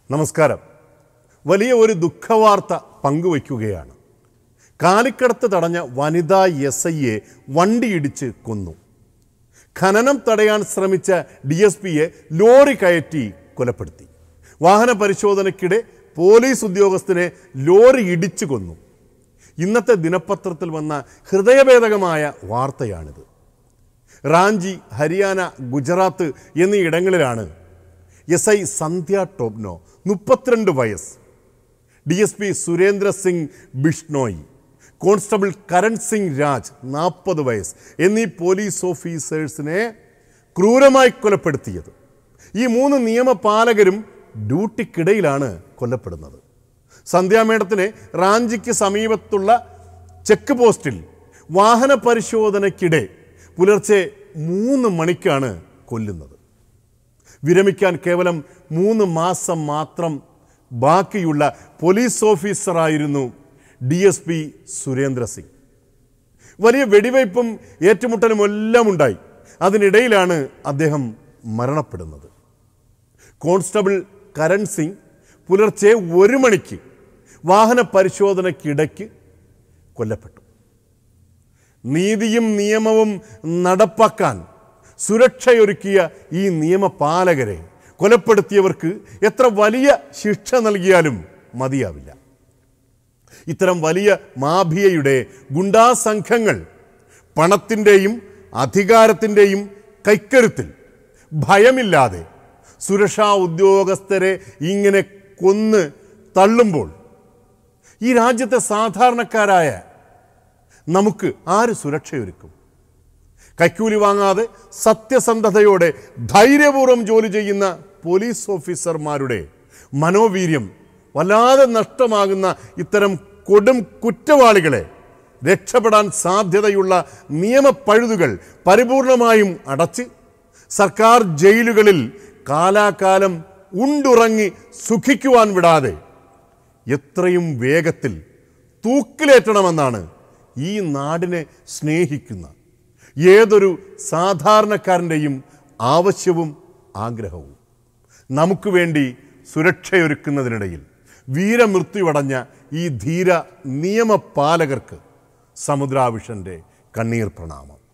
നമസ്കാരം വലിയ ഒരു ദുഃഖവാർത്ത പങ്കുവയ്ക്കുകയാണ് കാലിക്കടത്ത് തടഞ്ഞ വനിതാ എസ് ഐയെ വണ്ടിയിടിച്ച് കൊന്നു ഖനനം തടയാൻ ശ്രമിച്ച ഡി എസ് പിയെ ലോറി കയറ്റി കൊലപ്പെടുത്തി വാഹന പരിശോധനയ്ക്കിടെ പോലീസ് ഉദ്യോഗസ്ഥനെ ലോറി ഇടിച്ചു കൊന്നു ഇന്നത്തെ ദിനപത്രത്തിൽ വന്ന ഹൃദയഭേദകമായ വാർത്തയാണിത് റാഞ്ചി ഹരിയാന ഗുജറാത്ത് എന്നീ ഇടങ്ങളിലാണ് എസ് ഐ സന്ധ്യ ടോബ്നോ മുപ്പത്തിരണ്ട് വയസ്സ് D S P Surendra Singh Bishnoi constable Karan Singh Raj നാൽപ്പത് വയസ്സ് എന്നീ പോലീസ് ഓഫീസേഴ്സിനെ ക്രൂരമായി കൊലപ്പെടുത്തിയത് ഈ മൂന്ന് നിയമപാലകരും ഡ്യൂട്ടിക്കിടയിലാണ് കൊല്ലപ്പെടുന്നത് സന്ധ്യാമേടത്തിനെ റാഞ്ചിക്ക് സമീപത്തുള്ള ചെക്ക് പോസ്റ്റിൽ വാഹന പരിശോധനയ്ക്കിടെ പുലർച്ചെ മൂന്ന് മണിക്കാണ് കൊല്ലുന്നത് വിരമിക്കാൻ കേവലം മൂന്ന് മാസം മാത്രം ബാക്കിയുള്ള പോലീസ് ഓഫീസറായിരുന്നു D S P Surendra Singh വലിയ വെടിവയ്പും ഏറ്റുമുട്ടലും എല്ലാം ഉണ്ടായി അതിനിടയിലാണ് അദ്ദേഹം മരണപ്പെടുന്നത് കോൺസ്റ്റബിൾ കരൺ സിംഗ് പുലർച്ചെ ഒരു മണിക്ക് വാഹന പരിശോധനയ്ക്കിടയ്ക്ക് കൊല്ലപ്പെട്ടു നീതിയും നിയമവും നടപ്പാക്കാൻ സുരക്ഷയൊരുക്കിയ ഈ നിയമപാലകരെ കൊലപ്പെടുത്തിയവർക്ക് എത്ര വലിയ ശിക്ഷ നൽകിയാലും മതിയാവില്ല ഇത്തരം വലിയ മാഫിയയുടെ ഗുണ്ടാ സംഘങ്ങൾ പണത്തിൻ്റെയും അധികാരത്തിൻ്റെയും കൈക്കരുത്തിൽ ഭയമില്ലാതെ സുരക്ഷാ ഉദ്യോഗസ്ഥരെ ഇങ്ങനെ കൊന്ന് തള്ളുമ്പോൾ ഈ രാജ്യത്തെ സാധാരണക്കാരായ നമുക്ക് ആര് സുരക്ഷയൊരുക്കും കൈക്കൂലി വാങ്ങാതെ സത്യസന്ധതയോടെ ധൈര്യപൂർവ്വം ജോലി ചെയ്യുന്ന പോലീസ് ഓഫീസർമാരുടെ മനോവീര്യം വല്ലാതെ നഷ്ടമാകുന്ന ഇത്തരം കൊടും കുറ്റവാളികളെ രക്ഷപ്പെടാൻ സാധ്യതയുള്ള നിയമപ്പഴുതുകൾ പരിപൂർണമായും അടച്ച് സർക്കാർ ജയിലുകളിൽ കാലാകാലം ഉണ്ടുറങ്ങി സുഖിക്കുവാൻ വിടാതെ എത്രയും വേഗത്തിൽ തൂക്കിലേറ്റണമെന്നാണ് ഈ നാടിനെ സ്നേഹിക്കുന്ന ഏതൊരു സാധാരണക്കാരൻ്റെയും ആവശ്യവും ആഗ്രഹവും നമുക്ക് വേണ്ടി സുരക്ഷയൊരുക്കുന്നതിനിടയിൽ വീരമൃത്യുവടഞ്ഞ ഈ ധീര നിയമപാലകർക്ക് സമുദ്രാവിഷൻ്റെ കണ്ണീർ പ്രണാമം